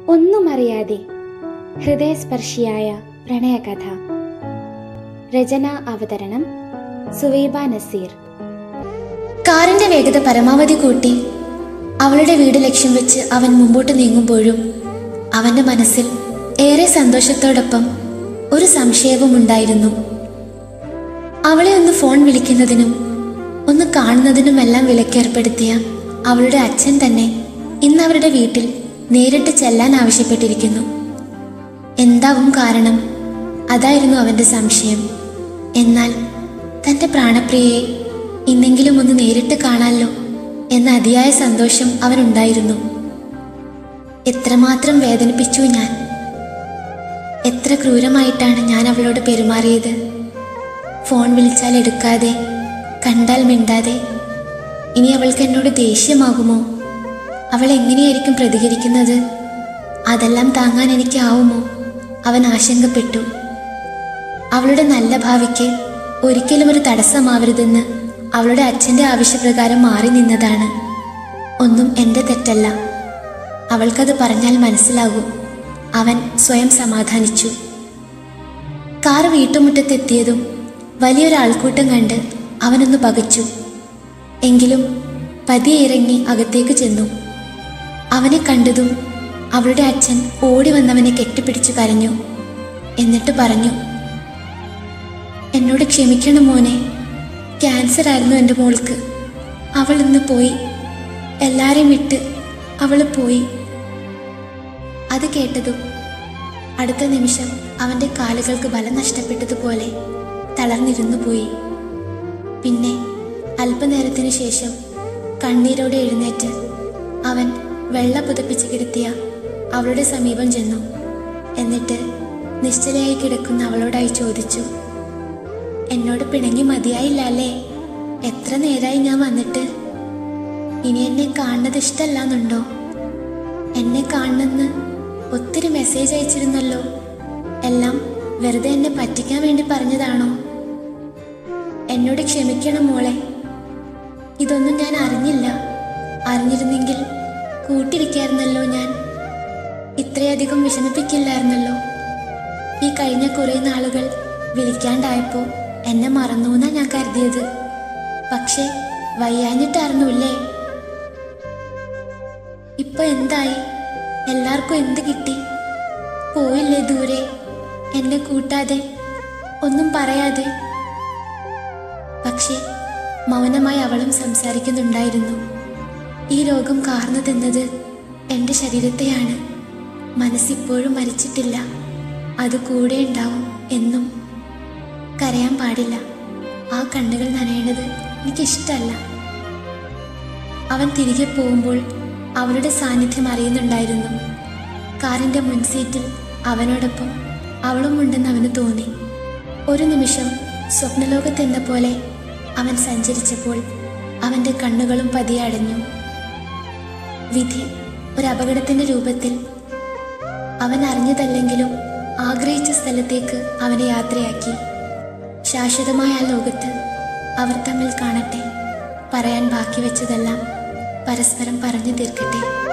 ഒന്നും അറിയാതെ ഹൃദയസ്പർശിയായ പ്രണയകഥ രചന അവതരണം സുവൈബ നസീർ കാറിന്റെ വേഗത പരമാവധി കൂട്ടി അവളുടെ വീട് ലക്ഷ്യം വെച്ച് അവൻ മുമ്പോട്ട് നീങ്ങുമ്പോഴും അവന്റെ മനസ്സിൽ ഏറെ സന്തോഷത്തോടൊപ്പം ഒരു സംശയവും ഉണ്ടായിരുന്നു അവളെ ഒന്ന് ഫോൺ വിളിക്കുന്നതിനും ഒന്ന് കാണുന്നതിനുമെല്ലാം വിലക്കേർപ്പെടുത്തിയ അവളുടെ അച്ഛൻ തന്നെ ഇന്ന് അവരുടെ വീട്ടിൽ നേരിട്ട് ചെല്ലാൻ ആവശ്യപ്പെട്ടിരിക്കുന്നു എന്താവും കാരണം അതായിരുന്നു അവന്റെ സംശയം എന്നാൽ തന്റെ പ്രാണപ്രിയയെ ഇന്നെങ്കിലും ഒന്ന് നേരിട്ട് കാണാമല്ലോ എന്ന അതിയായ സന്തോഷം അവനുണ്ടായിരുന്നു എത്രമാത്രം വേദനിപ്പിച്ചു ഞാൻ എത്ര ക്രൂരമായിട്ടാണ് ഞാൻ അവളോട് പെരുമാറിയത് ഫോൺ വിളിച്ചാൽ എടുക്കാതെ കണ്ടാൽ മിണ്ടാതെ ഇനി അവൾക്ക് എന്നോട് ദേഷ്യമാകുമോ അവൾ എങ്ങനെയായിരിക്കും പ്രതികരിക്കുന്നത് അതെല്ലാം താങ്ങാൻ എനിക്കാവുമോ അവൻ ആശങ്കപ്പെട്ടു അവളുടെ നല്ല ഭാവിക്ക് ഒരിക്കലും ഒരു തടസ്സമാവരുതെന്ന് അവളുടെ അച്ഛന്റെ ആവശ്യപ്രകാരം മാറി നിന്നതാണ് ഒന്നും എൻ്റെ തെറ്റല്ല അവൾക്കത് പറഞ്ഞാൽ മനസ്സിലാകും അവൻ സ്വയം സമാധാനിച്ചു കാർ വീട്ടുമുറ്റത്തെത്തിയതും വലിയൊരു ആൾക്കൂട്ടം കണ്ട് അവനൊന്ന് പകച്ചു എങ്കിലും പതിയെ ഇറങ്ങി അകത്തേക്ക് ചെന്നു അവനെ കണ്ടതും അവളുടെ അച്ഛൻ ഓടി വന്നവനെ കെട്ടിപ്പിടിച്ചു കരഞ്ഞു എന്നിട്ട് പറഞ്ഞു എന്നോട് ക്ഷമിക്കണം മോനെ ക്യാൻസർ ആയിരുന്നു എൻ്റെ മോൾക്ക് അവൾ ഇന്ന് പോയി എല്ലാരെയും വിട്ട് അവൾ പോയി അത് കേട്ടതും അടുത്ത നിമിഷം അവൻ്റെ കാലുകൾക്ക് ബലം നഷ്ടപ്പെട്ടതുപോലെ തളർന്നിരുന്നു പോയി പിന്നെ അല്പനേരത്തിനു ശേഷം കണ്ണീരോടെ എഴുന്നേറ്റ് അവൻ വെള്ള പുതപ്പിച്ച് കിടത്തിയ അവളുടെ സമീപം ചെന്നു എന്നിട്ട് നിശ്ചലയായി കിടക്കുന്ന അവളോടായി ചോദിച്ചു എന്നോട് പിണങ്ങി മതിയായില്ല അല്ലേ എത്ര നേരായി ഞാൻ വന്നിട്ട് ഇനി എന്നെ കാണുന്നത് ഇഷ്ടമല്ലാന്നുണ്ടോ എന്നെ കാണണമെന്ന് ഒത്തിരി മെസ്സേജ് അയച്ചിരുന്നല്ലോ എല്ലാം വെറുതെ എന്നെ പറ്റിക്കാൻ വേണ്ടി പറഞ്ഞതാണോ എന്നോട് ക്ഷമിക്കണം മോളെ ഇതൊന്നും ഞാൻ അറിഞ്ഞില്ല അറിഞ്ഞിരുന്നെങ്കിൽ കൂട്ടിരിക്കായിരുന്നല്ലോ ഞാൻ ഇത്രയധികം വിഷമിപ്പിക്കില്ലായിരുന്നല്ലോ ഈ കഴിഞ്ഞ കുറേ നാളുകൾ വിളിക്കാണ്ടായപ്പോ എന്നെ മറന്നു എന്നാ ഞാൻ കരുതിയത് പക്ഷേ വയ്യാഞ്ഞിട്ടായിരുന്നുല്ലേ ഇപ്പൊ എന്തായി എല്ലാവർക്കും എന്ത് കിട്ടി പോയില്ലേ ദൂരെ എന്നെ കൂട്ടാതെ ഒന്നും പറയാതെ പക്ഷേ മൗനമായി അവളും സംസാരിക്കുന്നുണ്ടായിരുന്നു ഈ രോഗം കാർന്നു തിന്നത് എൻ്റെ ശരീരത്തെയാണ് മനസ്സിപ്പോഴും മരിച്ചിട്ടില്ല അത് കൂടെ ഉണ്ടാവും എന്നും കരയാൻ പാടില്ല ആ കണ്ണുകൾ നനയണത് എനിക്കിഷ്ടല്ല അവൻ തിരികെ പോകുമ്പോൾ അവളുടെ സാന്നിധ്യം അറിയുന്നുണ്ടായിരുന്നു കാറിന്റെ മുൻസീറ്റിൽ അവനോടൊപ്പം അവളും ഉണ്ടെന്ന് അവന് തോന്നി ഒരു നിമിഷം സ്വപ്നലോകത്തെന്ന പോലെ അവൻ സഞ്ചരിച്ചപ്പോൾ അവന്റെ കണ്ണുകളും പതിയെ അടഞ്ഞു വിധി ഒരു അപകടത്തിന്റെ രൂപത്തിൽ അവൻ അറിഞ്ഞതല്ലെങ്കിലും ആഗ്രഹിച്ച സ്ഥലത്തേക്ക് അവനെ യാത്രയാക്കി ശാശ്വതമായ ആ ലോകത്ത് അവർ തമ്മിൽ കാണട്ടെ പറയാൻ ബാക്കി വെച്ചതെല്ലാം പരസ്പരം പറഞ്ഞു തീർക്കട്ടെ